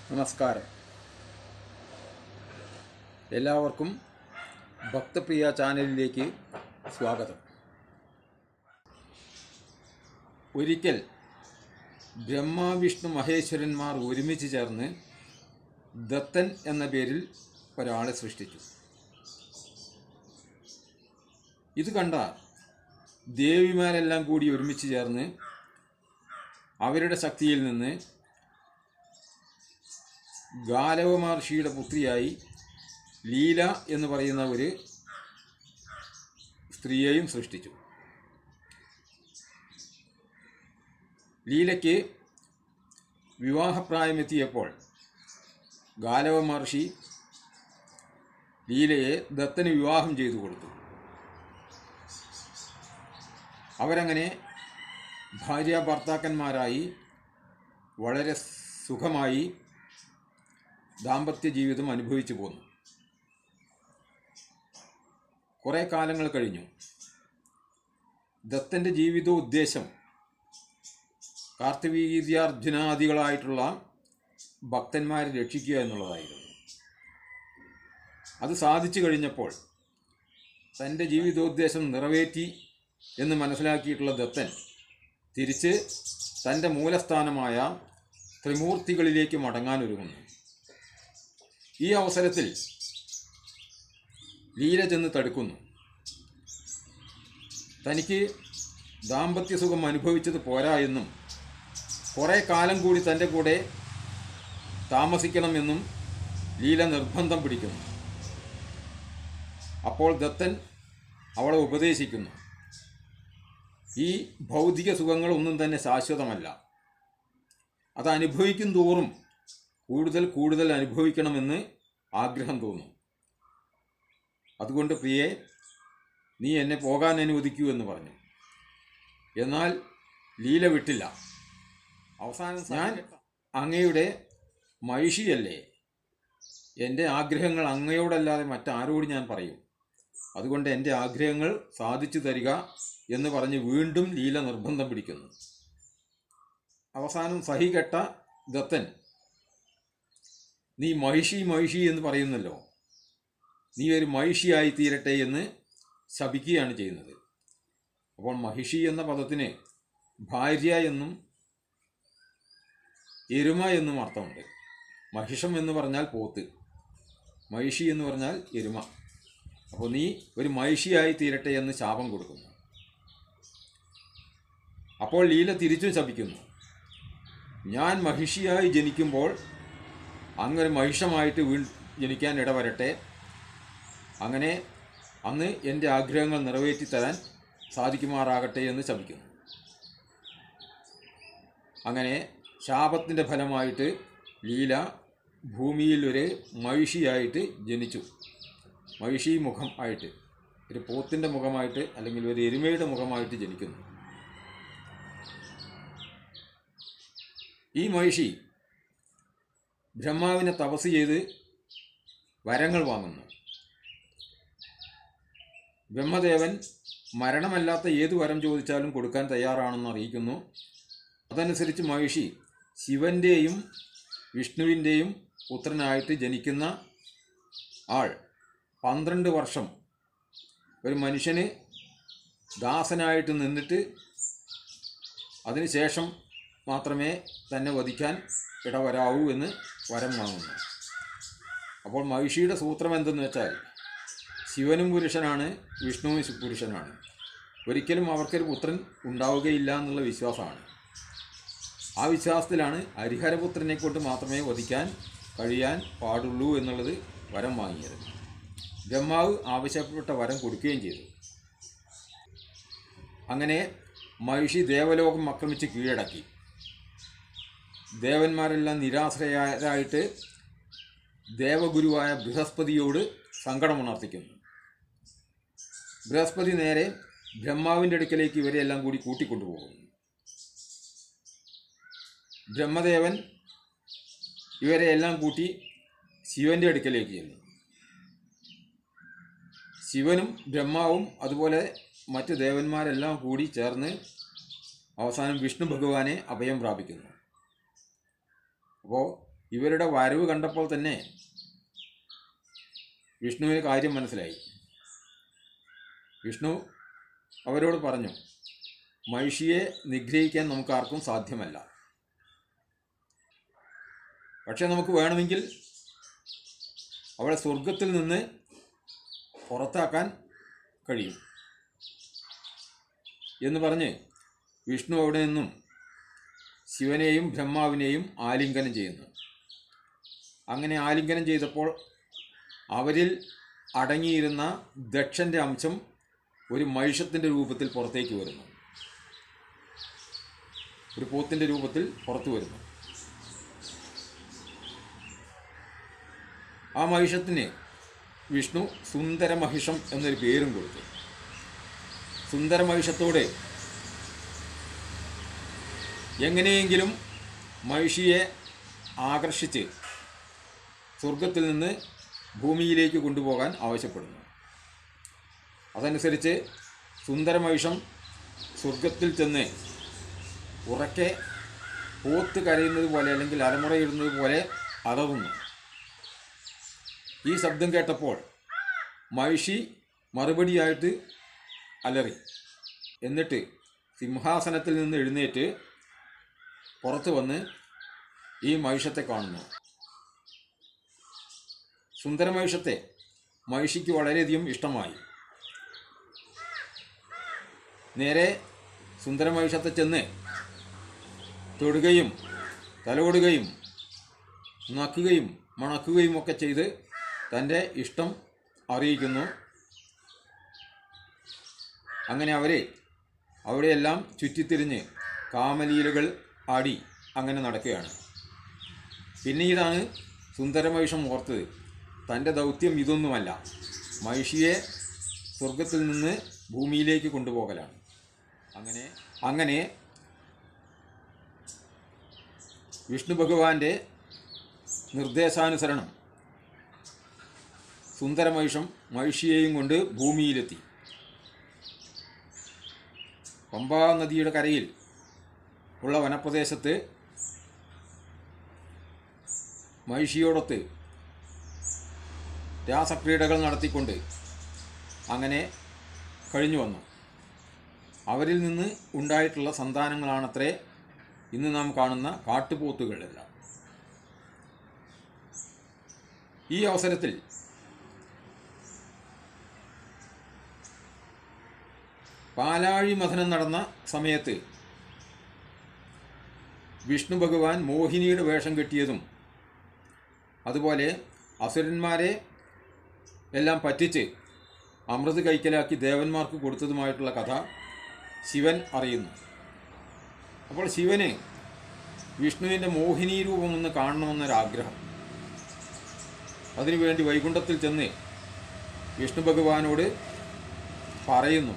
നമസ്കാരം എല്ലാവർക്കും ഭക്തപ്രിയ ചാനലിലേക്ക് സ്വാഗതം ഒരിക്കൽ ബ്രഹ്മ വിഷ്ണു മഹേശ്വരന്മാർ ഒരുമിച്ച് ചേർന്ന് ദത്തൻ എന്ന പേരിൽ ഒരാളെ സൃഷ്ടിച്ചു ഇത് കണ്ട ദേവിമാരെല്ലാം കൂടി ഒരുമിച്ച് ചേർന്ന് അവരുടെ ശക്തിയിൽ നിന്ന് ഗാലവ മഹർഷിയുടെ പുത്രിയായി ലീല എന്ന് പറയുന്ന ഒരു സ്ത്രീയെയും സൃഷ്ടിച്ചു ലീലയ്ക്ക് വിവാഹപ്രായമെത്തിയപ്പോൾ ഗാലവ മഹർഷി ലീലയെ ദത്തന് വിവാഹം ചെയ്തു കൊടുത്തു അവരങ്ങനെ ഭാര്യ ഭർത്താക്കന്മാരായി വളരെ സുഖമായി ദാമ്പത്യ ജീവിതം അനുഭവിച്ചു പോന്നു കുറേ കാലങ്ങൾ കഴിഞ്ഞു ദത്തൻ്റെ ജീവിത ഉദ്ദേശം കാർത്തിവീര്യാർജുനാദികളായിട്ടുള്ള ഭക്തന്മാരെ രക്ഷിക്കുക എന്നുള്ളതായിരുന്നു അത് സാധിച്ചു കഴിഞ്ഞപ്പോൾ തൻ്റെ ജീവിതോദ്ദേശം നിറവേറ്റി എന്ന് മനസ്സിലാക്കിയിട്ടുള്ള ദത്തൻ തിരിച്ച് തൻ്റെ മൂലസ്ഥാനമായ ത്രിമൂർത്തികളിലേക്ക് മടങ്ങാൻ ഒരുങ്ങുന്നു ഈ അവസരത്തിൽ ലീല ചെന്ന് തടുക്കുന്നു തനിക്ക് ദാമ്പത്യസുഖം അനുഭവിച്ചത് പോരാ എന്നും കുറേ കാലം കൂടി തൻ്റെ കൂടെ താമസിക്കണമെന്നും ലീല നിർബന്ധം പിടിക്കുന്നു അപ്പോൾ ദത്തൻ അവളെ ഉപദേശിക്കുന്നു ഈ ഭൗതിക സുഖങ്ങളൊന്നും തന്നെ ശാശ്വതമല്ല അത് അനുഭവിക്കും തോറും കൂടുതൽ കൂടുതൽ അനുഭവിക്കണമെന്ന് ആഗ്രഹം തോന്നും അതുകൊണ്ട് പ്രിയെ നീ എന്നെ പോകാൻ അനുവദിക്കൂ എന്ന് പറഞ്ഞു എന്നാൽ ലീല വിട്ടില്ല അവസാനം ഞാൻ അങ്ങയുടെ മഹിഷിയല്ലേ എൻ്റെ ആഗ്രഹങ്ങൾ അങ്ങയോടല്ലാതെ മറ്റാരോട് ഞാൻ പറയും അതുകൊണ്ട് എൻ്റെ ആഗ്രഹങ്ങൾ സാധിച്ചു തരിക എന്ന് പറഞ്ഞ് വീണ്ടും ലീല നിർബന്ധം പിടിക്കുന്നു അവസാനം സഹികെട്ട ദത്തൻ നീ മഹിഷി മഹിഷി എന്ന് പറയുന്നല്ലോ നീ ഒരു മഹിഷിയായി തീരട്ടെ എന്ന് ശപിക്കുകയാണ് ചെയ്യുന്നത് അപ്പോൾ മഹിഷി എന്ന പദത്തിന് ഭാര്യ എന്നും എരുമ എന്നും അർത്ഥമുണ്ട് മഹിഷം എന്ന് പറഞ്ഞാൽ പോത്ത് മഹിഷി എന്ന് പറഞ്ഞാൽ എരുമ അപ്പോൾ നീ ഒരു മഹിഷിയായി തീരട്ടെ എന്ന് ശാപം കൊടുക്കുന്നു അപ്പോൾ ലീല തിരിച്ചും ശപിക്കുന്നു ഞാൻ മഹിഷിയായി ജനിക്കുമ്പോൾ അങ്ങനെ മഹിഷമായിട്ട് വീ ജനിക്കാൻ ഇടവരട്ടെ അങ്ങനെ അന്ന് എൻ്റെ ആഗ്രഹങ്ങൾ നിറവേറ്റി തരാൻ സാധിക്കുമാറാകട്ടെ എന്ന് ശപിക്കുന്നു അങ്ങനെ ശാപത്തിൻ്റെ ഫലമായിട്ട് ലീല ഭൂമിയിൽ ഒരു മഹിഷിയായിട്ട് ജനിച്ചു മഹിഷി മുഖം ആയിട്ട് ഒരു പോത്തിൻ്റെ മുഖമായിട്ട് അല്ലെങ്കിൽ ഒരു എരുമയുടെ മുഖമായിട്ട് ജനിക്കുന്നു ഈ മഹിഷി ബ്രഹ്മാവിനെ തപസ് ചെയ്ത് വരങ്ങൾ വാങ്ങുന്നു ബ്രഹ്മദേവൻ മരണമല്ലാത്ത ഏതു വരം ചോദിച്ചാലും കൊടുക്കാൻ തയ്യാറാണെന്ന് അറിയിക്കുന്നു അതനുസരിച്ച് മഹിഷി ശിവൻ്റെയും വിഷ്ണുവിൻ്റെയും പുത്രനായിട്ട് ജനിക്കുന്ന ആൾ പന്ത്രണ്ട് വർഷം ഒരു മനുഷ്യന് ദാസനായിട്ട് നിന്നിട്ട് അതിനുശേഷം മാത്രമേ തന്നെ വധിക്കാൻ ഇടവരാവൂ എന്ന് വരം വാങ്ങുന്നു അപ്പോൾ മഹിഷിയുടെ സൂത്രം എന്തെന്ന് വെച്ചാൽ ശിവനും പുരുഷനാണ് വിഷ്ണുവും പുരുഷനാണ് ഒരിക്കലും അവർക്കൊരു പുത്രൻ ഉണ്ടാവുകയില്ല എന്നുള്ള വിശ്വാസമാണ് ആ വിശ്വാസത്തിലാണ് ഹരിഹരപുത്രനെ കൊണ്ട് മാത്രമേ വധിക്കാൻ കഴിയാൻ പാടുള്ളൂ എന്നുള്ളത് വരം വാങ്ങിയത് ബ്രഹ്മാവ് ആവശ്യപ്പെട്ട വരം കൊടുക്കുകയും ചെയ്തു അങ്ങനെ മഹിഷി ദേവലോകം ആക്രമിച്ച് കീഴടക്കി ദേവന്മാരെല്ലാം നിരാശ്രയരായിട്ട് ദേവഗുരുവായ ബൃഹസ്പതിയോട് സങ്കടമുണർത്തിക്കുന്നു ബൃഹസ്പതി നേരെ ബ്രഹ്മാവിൻ്റെ അടുക്കലേക്ക് ഇവരെല്ലാം കൂടി കൂട്ടിക്കൊണ്ടുപോകുന്നു ബ്രഹ്മദേവൻ ഇവരെ എല്ലാം കൂട്ടി ശിവന്റെ അടുക്കലേക്ക് ചെല്ലുന്നു ശിവനും ബ്രഹ്മാവും അതുപോലെ മറ്റ് ദേവന്മാരെല്ലാം കൂടി ചേർന്ന് അവസാനം വിഷ്ണു ഭഗവാനെ അഭയം പ്രാപിക്കുന്നു അപ്പോൾ ഇവരുടെ വരവ് കണ്ടപ്പോൾ തന്നെ വിഷ്ണുവിന് കാര്യം മനസ്സിലായി വിഷ്ണു അവരോട് പറഞ്ഞു മഹിഷിയെ നിഗ്രഹിക്കാൻ നമുക്ക് ആർക്കും സാധ്യമല്ല പക്ഷെ നമുക്ക് വേണമെങ്കിൽ അവളെ സ്വർഗത്തിൽ നിന്ന് പുറത്താക്കാൻ കഴിയും എന്ന് പറഞ്ഞ് വിഷ്ണു അവിടെ നിന്നും ശിവനെയും ബ്രഹ്മാവിനെയും ആലിംഗനം ചെയ്യുന്നു അങ്ങനെ ആലിംഗനം ചെയ്തപ്പോൾ അവരിൽ അടങ്ങിയിരുന്ന ദക്ഷൻ്റെ അംശം ഒരു മഹിഷത്തിൻ്റെ രൂപത്തിൽ പുറത്തേക്ക് വരുന്നു ഒരു പോത്തിൻ്റെ രൂപത്തിൽ പുറത്തു വരുന്നു ആ മഹിഷത്തിന് വിഷ്ണു സുന്ദരമഹിഷം എന്നൊരു പേരും കൊടുത്തു സുന്ദരമഹിഷത്തോട് എങ്ങനെയെങ്കിലും മഹിഷിയെ ആകർഷിച്ച് സ്വർഗത്തിൽ നിന്ന് ഭൂമിയിലേക്ക് കൊണ്ടുപോകാൻ ആവശ്യപ്പെടുന്നു അതനുസരിച്ച് സുന്ദരമഹിഷം സ്വർഗത്തിൽ ചെന്ന് ഉറക്കെ പോത്ത് കരയുന്നത് പോലെ അല്ലെങ്കിൽ അലമുറയിടുന്നത് പോലെ അലറുന്നു ഈ ശബ്ദം കേട്ടപ്പോൾ മഹിഷി മറുപടിയായിട്ട് അലറി എന്നിട്ട് സിംഹാസനത്തിൽ നിന്ന് എഴുന്നേറ്റ് പുറത്തു വന്ന് ഈ മഹിഷത്തെ കാണുന്നു സുന്ദരമഹിഷത്തെ മഹിഷിക്ക് വളരെയധികം ഇഷ്ടമായി നേരെ സുന്ദരമഹിഷത്തെ ചെന്ന് തൊടുകയും തലോടുകയും നക്കുകയും മണക്കുകയും ഒക്കെ ചെയ്ത് തൻ്റെ ഇഷ്ടം അറിയിക്കുന്നു അങ്ങനെ അവരെ അവിടെയെല്ലാം ചുറ്റിത്തിരിഞ്ഞ് കാമലീലകൾ ആടി അങ്ങനെ നടക്കുകയാണ് പിന്നീടാണ് സുന്ദരമഹിഷം ഓർത്തത് തൻ്റെ ദൗത്യം ഇതൊന്നുമല്ല മഹിഷിയെ സ്വർഗത്തിൽ നിന്ന് ഭൂമിയിലേക്ക് കൊണ്ടുപോകലാണ് അങ്ങനെ അങ്ങനെ വിഷ്ണു ഭഗവാന്റെ നിർദ്ദേശാനുസരണം സുന്ദരമഹിഷം മഹിഷിയെയും കൊണ്ട് ഭൂമിയിലെത്തി പമ്പാ നദിയുടെ കരയിൽ ഉള്ള വനപ്രദേശത്ത് മഹിഷിയോടൊത്ത് രാസക്രീഡകൾ നടത്തിക്കൊണ്ട് അങ്ങനെ കഴിഞ്ഞു വന്നു അവരിൽ നിന്ന് ഉണ്ടായിട്ടുള്ള സന്താനങ്ങളാണത്രേ ഇന്ന് നാം കാണുന്ന കാട്ടുപോത്തുകളെല്ലാം ഈ അവസരത്തിൽ പാലാഴി മഥനം നടന്ന സമയത്ത് വിഷ്ണു ഭഗവാൻ മോഹിനിയുടെ വേഷം കെട്ടിയതും അതുപോലെ അസുരന്മാരെ എല്ലാം പറ്റിച്ച് അമൃത് കൈക്കലാക്കി ദേവന്മാർക്ക് കൊടുത്തതുമായിട്ടുള്ള കഥ ശിവൻ അറിയുന്നു അപ്പോൾ ശിവന് വിഷ്ണുവിൻ്റെ മോഹിനി രൂപം ഒന്ന് കാണണമെന്നൊരാഗ്രഹം അതിനുവേണ്ടി വൈകുണ്ഠത്തിൽ ചെന്ന് വിഷ്ണു ഭഗവാനോട് പറയുന്നു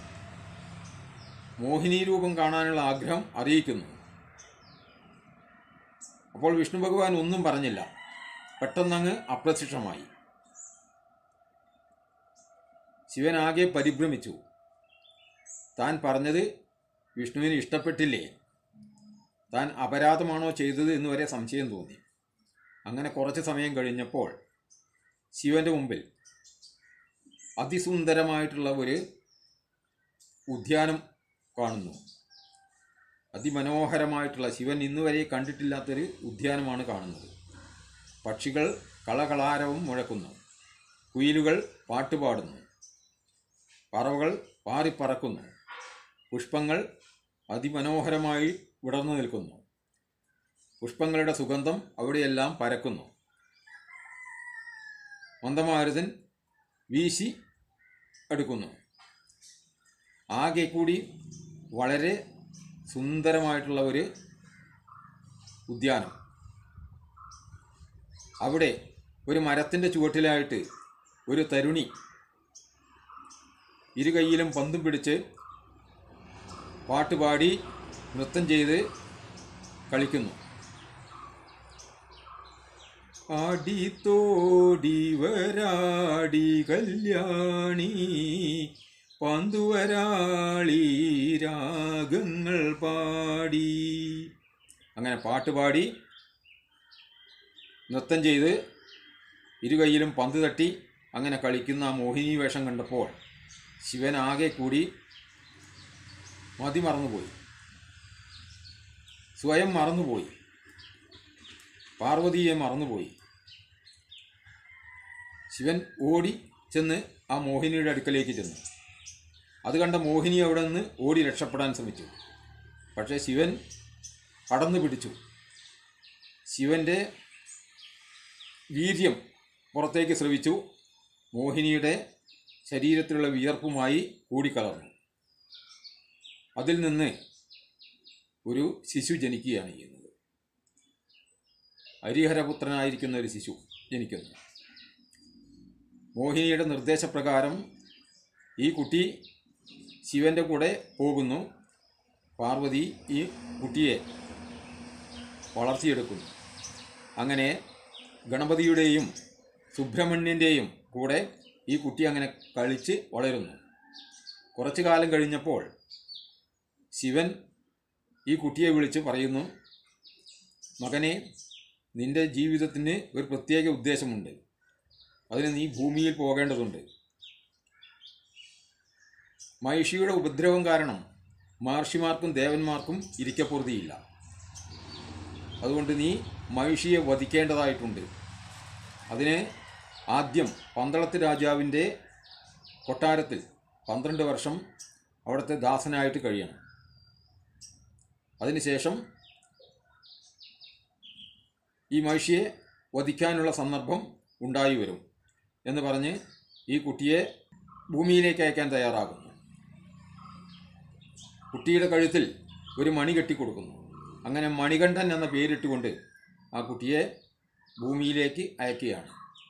മോഹിനി രൂപം കാണാനുള്ള ആഗ്രഹം അറിയിക്കുന്നു അപ്പോൾ വിഷ്ണു ഭഗവാൻ ഒന്നും പറഞ്ഞില്ല പെട്ടെന്നങ്ങ് അപ്രത്യക്ഷമായി ശിവൻ ആകെ പരിഭ്രമിച്ചു താൻ പറഞ്ഞത് വിഷ്ണുവിന് ഇഷ്ടപ്പെട്ടില്ലേ താൻ അപരാധമാണോ ചെയ്തത് എന്ന് വരെ സംശയം തോന്നി അങ്ങനെ കുറച്ച് സമയം കഴിഞ്ഞപ്പോൾ ശിവന്റെ മുമ്പിൽ അതിസുന്ദരമായിട്ടുള്ള ഒരു ഉദ്യാനം കാണുന്നു അതിമനോഹരമായിട്ടുള്ള ശിവൻ ഇന്നുവരെ കണ്ടിട്ടില്ലാത്തൊരു ഉദ്യാനമാണ് കാണുന്നത് പക്ഷികൾ കളകളാരവും മുഴക്കുന്നു കുയിലുകൾ പാട്ടുപാടുന്നു പറവകൾ പാറിപ്പറക്കുന്നു പുഷ്പങ്ങൾ അതിമനോഹരമായി വിടർന്നു നിൽക്കുന്നു പുഷ്പങ്ങളുടെ സുഗന്ധം അവിടെയെല്ലാം പരക്കുന്നു മന്ദമാരുതൻ വീശി എടുക്കുന്നു ആകെ കൂടി വളരെ സുന്ദരമായിട്ടുള്ള ഒരു ഉദ്യാനം അവിടെ ഒരു മരത്തിൻ്റെ ചുവട്ടിലായിട്ട് ഒരു തരുണി ഇരു കൈയിലും പന്തും പിടിച്ച് പാട്ടുപാടി നൃത്തം ചെയ്ത് കളിക്കുന്നു ആടിത്തോടി വരാടി കല്യാണി പന്തുവരാളി രാഗങ്ങൾ പാടി അങ്ങനെ പാട്ടുപാടി നൃത്തം ചെയ്ത് ഇരുകൈയിലും പന്ത് തട്ടി അങ്ങനെ കളിക്കുന്ന ആ മോഹിനി വേഷം കണ്ടപ്പോൾ ശിവൻ ആകെ കൂടി മതി മറന്നുപോയി സ്വയം മറന്നുപോയി പാർവതിയെ മറന്നുപോയി ശിവൻ ഓടി ചെന്ന് ആ മോഹിനിയുടെ അടുക്കലേക്ക് ചെന്നു അത് കണ്ട മോഹിനി അവിടെ നിന്ന് ഓടി രക്ഷപ്പെടാൻ ശ്രമിച്ചു പക്ഷേ ശിവൻ കടന്നു പിടിച്ചു ശിവൻ്റെ വീര്യം പുറത്തേക്ക് ശ്രവിച്ചു മോഹിനിയുടെ ശരീരത്തിലുള്ള വിയർപ്പുമായി കൂടിക്കലർന്നു അതിൽ നിന്ന് ഒരു ശിശു ജനിക്കുകയാണ് ചെയ്യുന്നത് ഹരിഹരപുത്രനായിരിക്കുന്ന ഒരു ശിശു ജനിക്കുന്നു മോഹിനിയുടെ നിർദ്ദേശപ്രകാരം ഈ കുട്ടി ശിവൻ്റെ കൂടെ പോകുന്നു പാർവതി ഈ കുട്ടിയെ വളർത്തിയെടുക്കുന്നു അങ്ങനെ ഗണപതിയുടെയും സുബ്രഹ്മണ്യൻ്റെയും കൂടെ ഈ കുട്ടി അങ്ങനെ കളിച്ച് വളരുന്നു കുറച്ചു കാലം കഴിഞ്ഞപ്പോൾ ശിവൻ ഈ കുട്ടിയെ വിളിച്ച് പറയുന്നു മകനെ നിന്റെ ജീവിതത്തിന് ഒരു പ്രത്യേക ഉദ്ദേശമുണ്ട് അതിന് നീ ഭൂമിയിൽ പോകേണ്ടതുണ്ട് മഹിഷിയുടെ ഉപദ്രവം കാരണം മഹർഷിമാർക്കും ദേവന്മാർക്കും ഇരിക്കപ്പുറതിയില്ല അതുകൊണ്ട് നീ മഹിഷിയെ വധിക്കേണ്ടതായിട്ടുണ്ട് അതിന് ആദ്യം പന്തളത്ത് രാജാവിൻ്റെ കൊട്ടാരത്തിൽ പന്ത്രണ്ട് വർഷം അവിടുത്തെ ദാസനായിട്ട് കഴിയണം അതിനുശേഷം ഈ മഹിഷിയെ വധിക്കാനുള്ള സന്ദർഭം ഉണ്ടായി വരും എന്ന് പറഞ്ഞ് ഈ കുട്ടിയെ ഭൂമിയിലേക്ക് അയക്കാൻ തയ്യാറാകുന്നു കുട്ടിയുടെ കഴുത്തിൽ ഒരു മണി കെട്ടിക്കൊടുക്കുന്നു അങ്ങനെ മണികണ്ഠൻ എന്ന പേരിട്ടുകൊണ്ട് ആ കുട്ടിയെ ഭൂമിയിലേക്ക് അയക്കുകയാണ്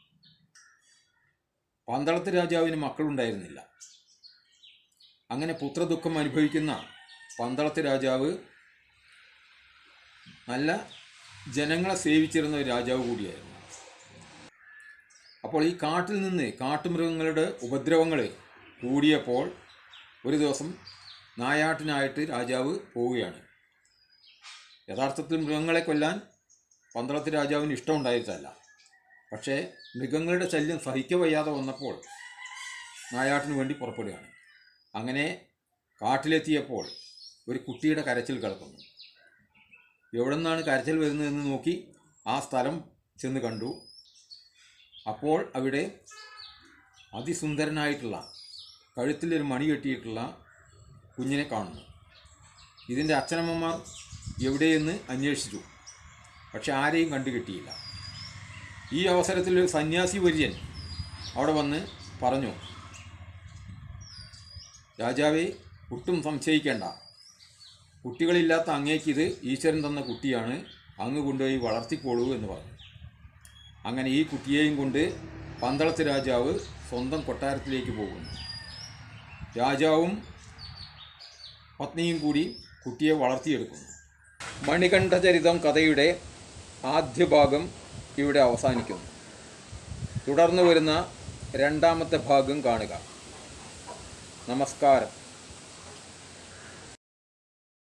പന്തളത്ത് രാജാവിന് മക്കളുണ്ടായിരുന്നില്ല അങ്ങനെ പുത്രദുഃഖം അനുഭവിക്കുന്ന പന്തളത്ത് രാജാവ് നല്ല ജനങ്ങളെ സേവിച്ചിരുന്ന ഒരു രാജാവ് കൂടിയായിരുന്നു അപ്പോൾ ഈ കാട്ടിൽ നിന്ന് കാട്ടുമൃഗങ്ങളുടെ ഉപദ്രവങ്ങൾ കൂടിയപ്പോൾ ഒരു ദിവസം നായാട്ടിനായിട്ട് രാജാവ് പോവുകയാണ് യഥാർത്ഥത്തിൽ മൃഗങ്ങളെ കൊല്ലാൻ പന്തളത്ത് രാജാവിന് ഇഷ്ടമുണ്ടായിട്ടല്ല പക്ഷേ മൃഗങ്ങളുടെ ശല്യം സഹിക്കവയ്യാതെ വന്നപ്പോൾ നായാട്ടിന് വേണ്ടി പുറപ്പെടുകയാണ് അങ്ങനെ കാട്ടിലെത്തിയപ്പോൾ ഒരു കുട്ടിയുടെ കരച്ചിൽ കേൾക്കുന്നു എവിടെ നിന്നാണ് കരച്ചിൽ വരുന്നതെന്ന് നോക്കി ആ സ്ഥലം ചെന്ന് കണ്ടു അപ്പോൾ അവിടെ അതിസുന്ദരനായിട്ടുള്ള കഴുത്തിലൊരു മണി കെട്ടിയിട്ടുള്ള കുഞ്ഞിനെ കാണുന്നു ഇതിൻ്റെ അച്ഛനമ്മമാർ എവിടെയെന്ന് അന്വേഷിച്ചു പക്ഷെ ആരെയും കണ്ടു കിട്ടിയില്ല ഈ അവസരത്തിൽ ഒരു സന്യാസി വര്യൻ അവിടെ വന്ന് പറഞ്ഞു രാജാവേ ഒട്ടും സംശയിക്കേണ്ട കുട്ടികളില്ലാത്ത അങ്ങേക്ക് ഇത് ഈശ്വരൻ തന്ന കുട്ടിയാണ് അങ്ങ് കൊണ്ടുപോയി വളർത്തിക്കോളൂ എന്ന് പറഞ്ഞു അങ്ങനെ ഈ കുട്ടിയെയും കൊണ്ട് പന്തളത്ത് രാജാവ് സ്വന്തം കൊട്ടാരത്തിലേക്ക് പോകുന്നു രാജാവും പത്നിയും കൂടി കുട്ടിയെ വളർത്തിയെടുക്കുന്നു മണികണ്ഠചരിതം കഥയുടെ ആദ്യ ഭാഗം ഇവിടെ അവസാനിക്കുന്നു തുടർന്ന് വരുന്ന രണ്ടാമത്തെ ഭാഗം കാണുക നമസ്കാരം